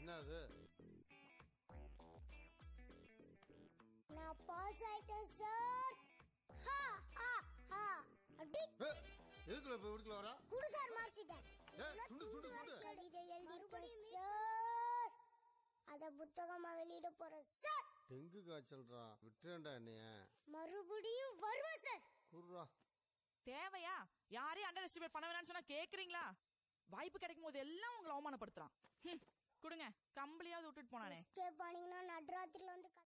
என்ன அது நான் பாஸ் ஆயிட்டேன் சார் ஹா ஹா ஹா அடி ஏ, எதுக்குள்ள இப்ப வீட்டுக்குள்ள வரா குடு சார் மார்க்ஷீட்டை ஏய், துண்டு, துண்டு, துண்டு. இதை எழுதிருக்கேன் சார் அத புத்தகமா வெளியிட போறேன் சார் டெங்கு காய்ச்சல்றா விட்டுறேன்டா என்னைய மறுபடியும் வருவேன் சார் குர்ரா தேவையா யாரையும் அண்டர் எஸ்டிமேட் பண்ண வேணாம்னு சொன்னா கேக்குறீங்களா வாய்ப்பு கிடைக்கும் போது எல்லாம் உங்களை அவமானப்படுத்துறான் ஹம், கொடுங்க கம்பளியாவது விட்டுட்டு போனானே எஸ்கேப் ஆனீங்கன்னா நடுராத்திரில வந்து கத்-